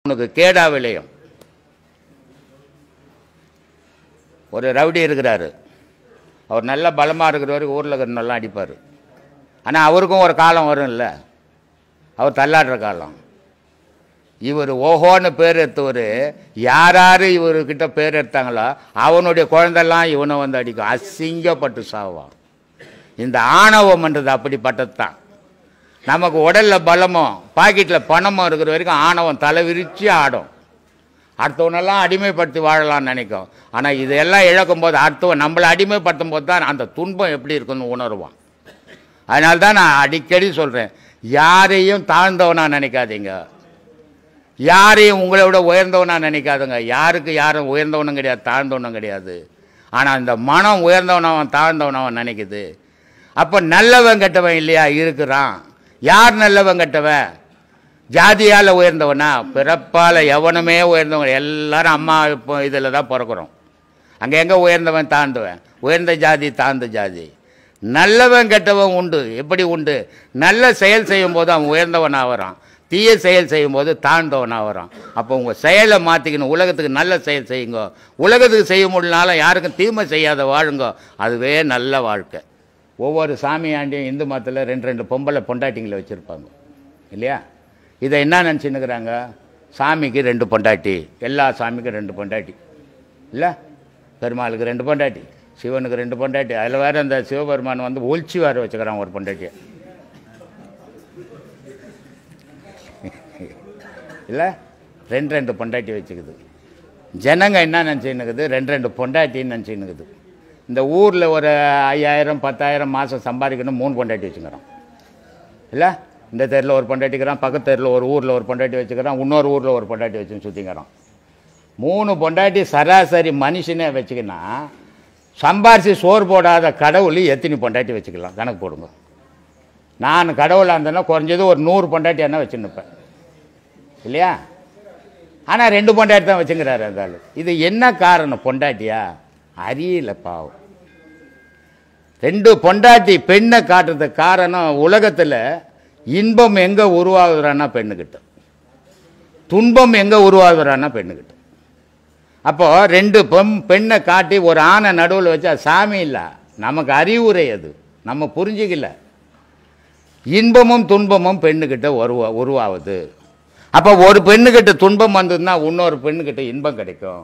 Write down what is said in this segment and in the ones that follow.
உனக்கு கேடா விளையும் ஒரு ரவுடி இருக்கிறாரு அவர் நல்ல பலமாக இருக்கிற வரைக்கும் ஊரில் இருக்கிறனெல்லாம் அடிப்பார் ஆனால் அவருக்கும் ஒரு காலம் வரும்ல அவர் தள்ளாடுற காலம் இவர் ஓஹோன்னு பேர் எடுத்தவர் யார் யார் இவர்கிட்ட பேர் எடுத்தாங்களோ அவனுடைய குழந்தெல்லாம் இவனை வந்து அடிக்கும் அசிங்கப்பட்டு சாவான் இந்த ஆணவம்ன்றது அப்படிப்பட்டது தான் நமக்கு உடலில் பலமும் பாக்கெட்டில் பணமும் இருக்கிற வரைக்கும் ஆணவம் தலை விரிச்சு ஆடும் அடுத்தவனெல்லாம் அடிமைப்படுத்தி வாழலாம்னு நினைக்கும் ஆனால் இதெல்லாம் இழக்கும் போது அடுத்தவன் நம்மளை அடிமைப்படுத்தும் போது தான் அந்த துன்பம் எப்படி இருக்குன்னு உணருவான் அதனால தான் நான் அடிக்கடி சொல்கிறேன் யாரையும் தாழ்ந்தவனா நினைக்காதீங்க யாரையும் உங்களை விட உயர்ந்தவனா நினைக்காதுங்க யாருக்கு யாரும் உயர்ந்தவனும் கிடையாது தாழ்ந்தவனும் கிடையாது ஆனால் இந்த மனம் உயர்ந்தவனவன் தாழ்ந்தவனவன் நினைக்குது அப்போ நல்லவன் கெட்டவன் இல்லையா இருக்கிறான் யார் நல்லவன் கெட்டவன் ஜாதியால் உயர்ந்தவனா பிறப்பால் எவனுமே உயர்ந்தவன் எல்லாரும் அம்மா இப்போ இதில் தான் பிறக்கிறோம் அங்கே எங்கே உயர்ந்தவன் தாழ்ந்தவன் உயர்ந்த ஜாதி தாழ்ந்த ஜாதி நல்லவன் கெட்டவன் உண்டு எப்படி உண்டு நல்ல செயல் செய்யும் போது அவன் உயர்ந்தவனாக வரான் தீய செயல் செய்யும் போது தாழ்ந்தவனாக வரான் அப்போ உங்கள் செயலை மாற்றிக்கணும் உலகத்துக்கு நல்ல செயல் செய்யுங்க உலகத்துக்கு செய்ய முடியலனாலும் யாருக்கும் தீமை செய்யாத வாழுங்க அதுவே நல்ல வாழ்க்கை ஒவ்வொரு சாமியாண்டியும் இந்து மதத்தில் ரெண்டு ரெண்டு பொம்பளை பொண்டாட்டிங்களை வச்சுருப்பாங்க இல்லையா இதை என்ன நினச்சின்னுக்குறாங்க சாமிக்கு ரெண்டு பொண்டாட்டி எல்லா சாமிக்கும் ரெண்டு பொண்டாட்டி இல்லை பெருமாளுக்கு ரெண்டு பொண்டாட்டி சிவனுக்கு ரெண்டு பொண்டாட்டி அதில் வேறு அந்த சிவபெருமான் வந்து ஒழிச்சு வேறு வச்சுக்கிறான் ஒரு பொண்டாட்டியை இல்லை ரெண்டு ரெண்டு பொண்டாட்டி வச்சுக்குது ஜனங்க என்ன நினச்சின்னுக்குது ரெண்டு ரெண்டு பொண்டாட்டின்னு நினச்சின்னுக்குது இந்த ஊரில் ஒரு ஐயாயிரம் பத்தாயிரம் மாதம் சம்பாதிக்கணும் மூணு பொண்டாட்டி வச்சுக்கிறோம் இல்லை இந்த தெருவில் ஒரு பொண்டாட்டிக்கிறான் பக்கத்து தெருவில் ஒரு ஊரில் ஒரு பொண்டாட்டி வச்சுக்கிறான் இன்னொரு ஊரில் ஒரு பொண்டாட்டி வச்சு சுற்றிக்கிறான் மூணு பொண்டாட்டி சராசரி மனுஷனே வச்சுக்கினா சம்பாரித்து சோறு போடாத கடவுள் எத்தனை பொண்டாட்டி வச்சுக்கலாம் கணக்கு போடுங்க நான் கடவுளாக இருந்தேன்னா குறைஞ்சது ஒரு நூறு பொண்டாட்டி என்ன வச்சுன்னுப்பேன் இல்லையா ஆனால் ரெண்டு பொண்டாட்டி தான் வச்சுங்கிறாரு அந்த ஆளு இது என்ன காரணம் பொண்டாட்டியா அறியல பாவம் ரெண்டு பொண்டாட்டி பெண்ணை காட்டுறதுக்கு காரணம் உலகத்தில் இன்பம் எங்கே உருவாகுறான்னா பெண்ணுக்கிட்ட துன்பம் எங்கே உருவாகுறான்னா பெண்ணுக்கிட்ட அப்போ ரெண்டு பெண் பெண்ணை காட்டி ஒரு ஆணை நடுவில் வச்சா சாமி இல்லை நமக்கு அறிவுரை அது நம்ம புரிஞ்சிக்கல இன்பமும் துன்பமும் பெண்ணுக்கிட்ட உருவா உருவாகுது அப்போ ஒரு பெண்ணுக்கிட்ட துன்பம் வந்ததுன்னா இன்னொரு பெண்ணுக்கிட்ட இன்பம் கிடைக்கும்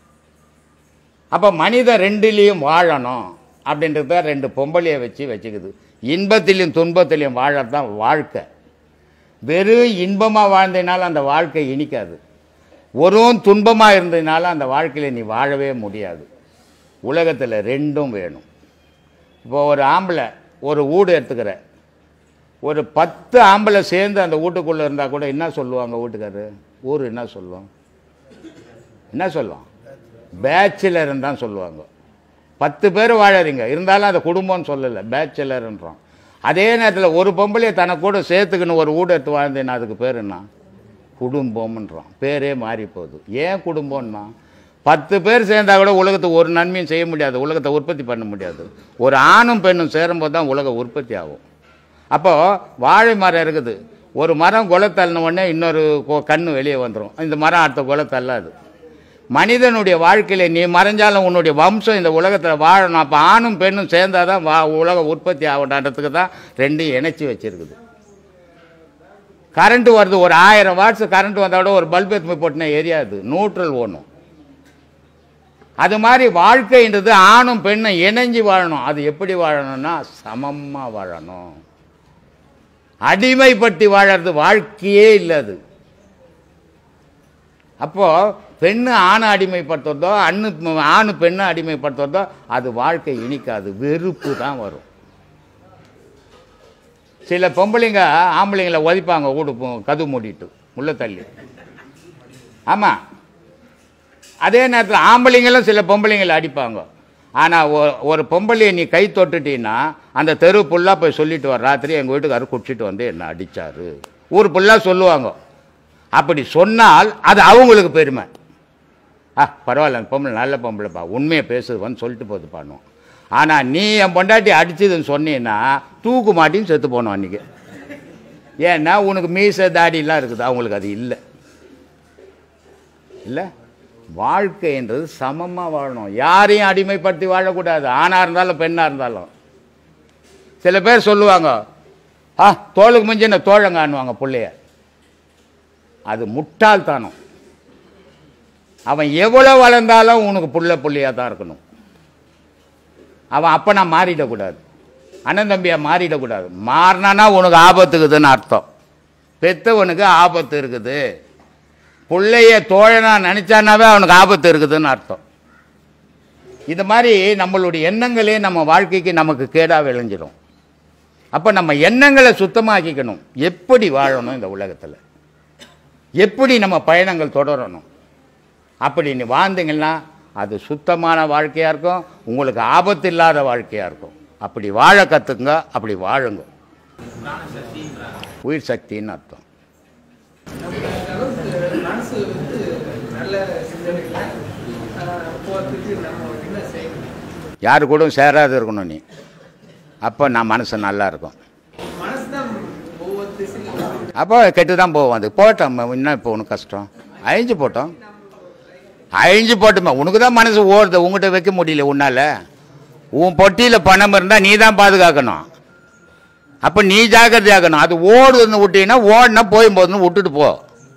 அப்போ மனிதன் ரெண்டுலேயும் வாழணும் அப்படின்றது தான் ரெண்டு பொம்பளையை வச்சு வச்சுக்குது இன்பத்திலையும் துன்பத்திலையும் வாழறது தான் வாழ்க்கை வெறும் இன்பமாக வாழ்ந்ததுனால அந்த வாழ்க்கை இனிக்காது ஒரு துன்பமாக இருந்ததுனால அந்த வாழ்க்கையில் நீ வாழவே முடியாது உலகத்தில் ரெண்டும் வேணும் இப்போ ஒரு ஆம்பளை ஒரு வீடு எடுத்துக்கிற ஒரு பத்து ஆம்பளை சேர்ந்து அந்த வீட்டுக்குள்ளே இருந்தால் கூட என்ன சொல்லுவாங்க வீட்டுக்காரரு ஊர் என்ன சொல்லுவோம் என்ன சொல்லுவான் பேச்சுலர்னு தான் சொல்லுவாங்க பத்து பேர் வாழறீங்க இருந்தாலும் அதை குடும்பம்னு சொல்லலை பேச்சுலர்ன்றோம் அதே நேரத்தில் ஒரு பொம்பளையை தனக்கு கூட சேர்த்துக்கின்னு ஒரு வீடு எடுத்து வாழ்ந்தேன்னா அதுக்கு பேர் என்ன குடும்பம்ன்றோம் பேரே மாறி போகுது ஏன் குடும்பம்னா பத்து பேர் சேர்ந்தா கூட உலகத்துக்கு ஒரு நன்மையும் செய்ய முடியாது உலகத்தை உற்பத்தி பண்ண முடியாது ஒரு ஆணும் பெண்ணும் சேரும்போது தான் உலகம் உற்பத்தி ஆகும் அப்போது வாழை மரம் இருக்குது ஒரு மரம் குலை தள்ளின உடனே இன்னொரு கொ- கண்ணு வெளியே வந்துடும் இந்த மரம் அடுத்த குலை தள்ளாது மனிதனுடைய வாழ்க்கையில் நீ மறைஞ்சாலும் உன்னுடைய வம்சம் இந்த உலகத்தில் வாழணும் அப்போ ஆணும் பெண்ணும் சேர்ந்தாதான் தான் வா உலகம் உற்பத்தி ஆகணுன்றதுக்கு தான் ரெண்டையும் இணைச்சி வச்சிருக்குது கரண்ட் வருது ஒரு ஆயிரம் வாட்ஸ் கரண்ட் வந்தால் கூட ஒரு பல்ப் எடுத்து போய் போட்டுனா எரியாது நியூட்ரல் ஓணும் அது மாதிரி வாழ்க்கைன்றது ஆணும் பெண்ணும் இணைஞ்சு வாழணும் அது எப்படி வாழணும்னா சமமாக வாழணும் அடிமைப்பட்டு வாழறது வாழ்க்கையே இல்லை அது அப்போ பெண்ணு ஆணை அடிமைப்படுத்துறதோ அண்ணு ஆணு பெண்ணை அடிமைப்படுத்துறதோ அது வாழ்க்கை இனிக்காது வெறுப்பு தான் வரும் சில பொம்பளைங்க ஆம்பளைங்களை உதைப்பாங்க வீடு போ- கதவு மூடிட்டு உள்ள தள்ளி ஆமாம் அதே நேரத்தில் ஆம்பளைங்களும் சில பொம்பளைங்களை அடிப்பாங்க ஆனால் ஒரு பொம்பளையை நீ கை தொட்டுட்டீன்னா அந்த தெரு ஃபுல்லாக போய் சொல்லிட்டு வர ராத்திரி எங்கள் வீட்டுக்காரர் குடிச்சிட்டு வந்து என்ன அடித்தாரு ஊர் ஃபுல்லாக சொல்லுவாங்க அப்படி சொன்னால் அது அவங்களுக்கு பெருமை ஆ பரவாயில்ல அந்த பொம்பளை நல்ல பொம்பளைப்பா உண்மையை பேசுதுவான்னு சொல்லிட்டு போது பண்ணுவோம் ஆனால் நீ என் பொண்டாட்டி அடிச்சதுன்னு சொன்னீன்னா தூக்கு மாட்டின்னு செத்து போனோம் அன்றைக்கி ஏன்னா உனக்கு மீசை தாடிலாம் இருக்குது அவங்களுக்கு அது இல்லை இல்லை வாழ்க்கைன்றது சமமாக வாழணும் யாரையும் அடிமைப்படுத்தி வாழக்கூடாது ஆணாக இருந்தாலும் பெண்ணாக இருந்தாலும் சில பேர் சொல்லுவாங்க ஆ தோளுக்கு மிஞ்சின தோழங்கான்னுவாங்க பிள்ளைய அது முட்டாள்தானம் அவன் எவ்வளோ வளர்ந்தாலும் உனக்கு புள்ள புள்ளையாக தான் இருக்கணும் அவன் அப்பனா மாறிடக்கூடாது அண்ணன் தம்பியா மாறிடக்கூடாது மாறினானா உனக்கு ஆபத்துக்குதுன்னு அர்த்தம் பெத்தவனுக்கு ஆபத்து இருக்குது பிள்ளைய தோழனா நினச்சானாவே அவனுக்கு ஆபத்து இருக்குதுன்னு அர்த்தம் இது மாதிரி நம்மளுடைய எண்ணங்களே நம்ம வாழ்க்கைக்கு நமக்கு கேடாக விளைஞ்சிடும் அப்போ நம்ம எண்ணங்களை சுத்தமாக்கிக்கணும் எப்படி வாழணும் இந்த உலகத்தில் எப்படி நம்ம பயணங்கள் தொடரணும் அப்படி நீ வாழ்ந்தீங்கன்னா அது சுத்தமான வாழ்க்கையாக இருக்கும் உங்களுக்கு ஆபத்து இல்லாத வாழ்க்கையாக இருக்கும் அப்படி வாழ கற்றுக்குங்க அப்படி வாழுங்க உயிர் சக்தின்னு அர்த்தம் அளவுக்கு மனசு வந்து நல்ல சிந்தனைகளை போகிறதுக்கு நம்ம என்ன செய்யணும் யாரு கூட சேராது இருக்கணும் நீ அப்போ நான் மனசு நல்லா இருக்கும் மனசு தான் ஒவ்வொரு திசையிலும் அப்போ கெட்டு தான் போவோம் அது போட்டோம் இன்னும் இப்போ உனக்கு கஷ்டம் அழிஞ்சு போட்டோம் அழிஞ்சு போட்டுமே உனக்கு தான் மனசு ஓடுது உங்ககிட்ட வைக்க முடியல உன்னால உன் பொட்டியில் பணம் இருந்தால் நீ தான் பாதுகாக்கணும் அப்போ நீ ஜாக்கிரதையாக்கணும் அது ஓடுதுன்னு விட்டீங்கன்னா ஓடினா போயும் போதுன்னு விட்டுட்டு போ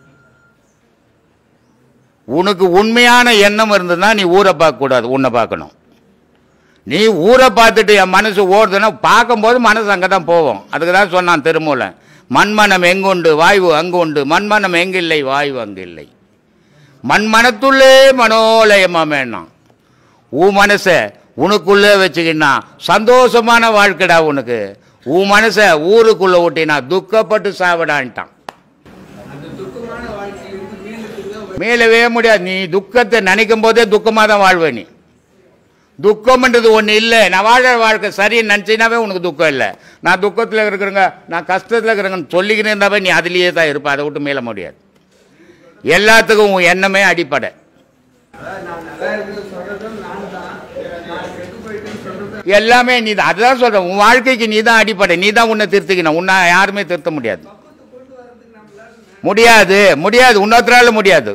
உனக்கு உண்மையான எண்ணம் இருந்ததுன்னா நீ ஊரை பார்க்கக்கூடாது உன்னை பார்க்கணும் நீ ஊரை பார்த்துட்டு என் மனசு ஓடுதுன்னா பார்க்கும்போது மனசு அங்கே தான் போவோம் அதுக்கு தான் சொன்னான் திருமூலன் மண்மனம் எங்குண்டு வாய்வு அங்கு உண்டு மண்மனம் எங்கில்லை வாய்வு அங்கு இல்லை மண்மனத்துள்ளே மனோலயமாமேனா உன் மனசை உனக்குள்ளே வச்சுக்கினா சந்தோஷமான வாழ்க்கைடா உனக்கு உன் மனசை ஊருக்குள்ளே விட்டினா துக்கப்பட்டு சாவிடான்ட்டான் அந்த துக்கமான வாழ்க்கையிலிருந்து மீளுக்கு தான் மீளவே முடியாது நீ துக்கத்தை நினைக்கும் போதே துக்கமாக தான் வாழ்வே நீ துக்கம்ன்றது ஒன்று இல்லை நான் வாழ வாழ்க்கை சரின்னு நினச்சினாவே உனக்கு துக்கம் இல்லை நான் துக்கத்தில் இருக்கிறேங்க நான் கஷ்டத்தில் இருக்கிறேங்கன்னு சொல்லிக்கினே இருந்தாவே நீ அதுலேயே தான் இருப்ப அதை விட்டு மீள முடியாது எல்லாத்துக்கும் உன் எண்ணமே அடிப்படை அதாவது நான் நல்லா இருக்கிறது சொல்றதும் நான் தான் நான் கெட்டு போயிட்டேன்னு சொல்றது எல்லாமே நீ தான் அதுதான் சொல்கிறேன் உன் வாழ்க்கைக்கு நீ தான் அடிப்படை நீ தான் உன்னை திருத்திக்கணும் உன்னை யாருமே திருத்த முடியாது முடியாது முடியாது இன்னொருத்தரால முடியாது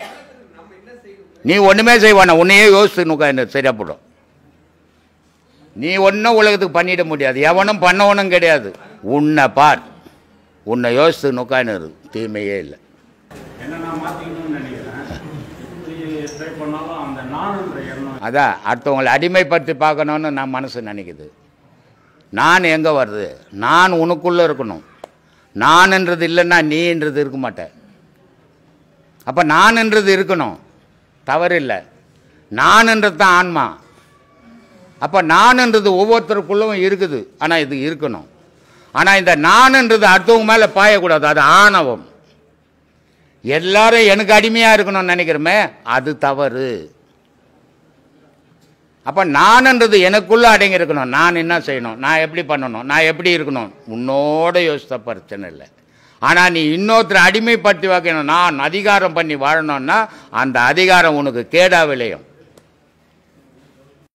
நீ ஒன்றுமே செய்வானா உன்னையே யோசிச்சு நுக்கா சரியா போடும் நீ ஒன்றும் உலகத்துக்கு பண்ணிட முடியாது எவனும் பண்ணவனும் கிடையாது உன்னை பார் உன்னை யோசித்து நுக்கான்னு தீமையே இல்லை என்ன நான் மாற்றிக்கணும்னு நினைக்கிறேன் இப்படி ட்ரை பண்ணாலும் அந்த நானுன்ற எண்ணம் அதான் அடுத்தவங்களை அடிமைப்படுத்தி பார்க்கணுன்னு நான் மனசு நினைக்குது நான் எங்கே வருது நான் உனக்குள்ளே இருக்கணும் நான்ன்றது இல்லைன்னா நீன்றது இருக்க மாட்டேன் அப்போ நான்ன்றது இருக்கணும் தவறு இல்லை நான்ன்றது தான் ஆன்மா அப்போ நான்ன்றது ஒவ்வொருத்தருக்குள்ளவும் இருக்குது ஆனால் இது இருக்கணும் ஆனால் இந்த நான்ன்றது அடுத்தவங்க மேலே பாயக்கூடாது அது ஆணவம் எல்லாரும் எனக்கு அடிமையாக இருக்கணும்னு நினைக்கிறோமே அது தவறு அப்போ நான்ன்றது எனக்குள்ளே அடங்கி இருக்கணும் நான் என்ன செய்யணும் நான் எப்படி பண்ணணும் நான் எப்படி இருக்கணும் உன்னோட யோசித்த பிரச்சனை இல்லை ஆனால் நீ இன்னொருத்தரை அடிமைப்படுத்தி வைக்கணும் நான் அதிகாரம் பண்ணி வாழணும்னா அந்த அதிகாரம் உனக்கு கேடா விளையும்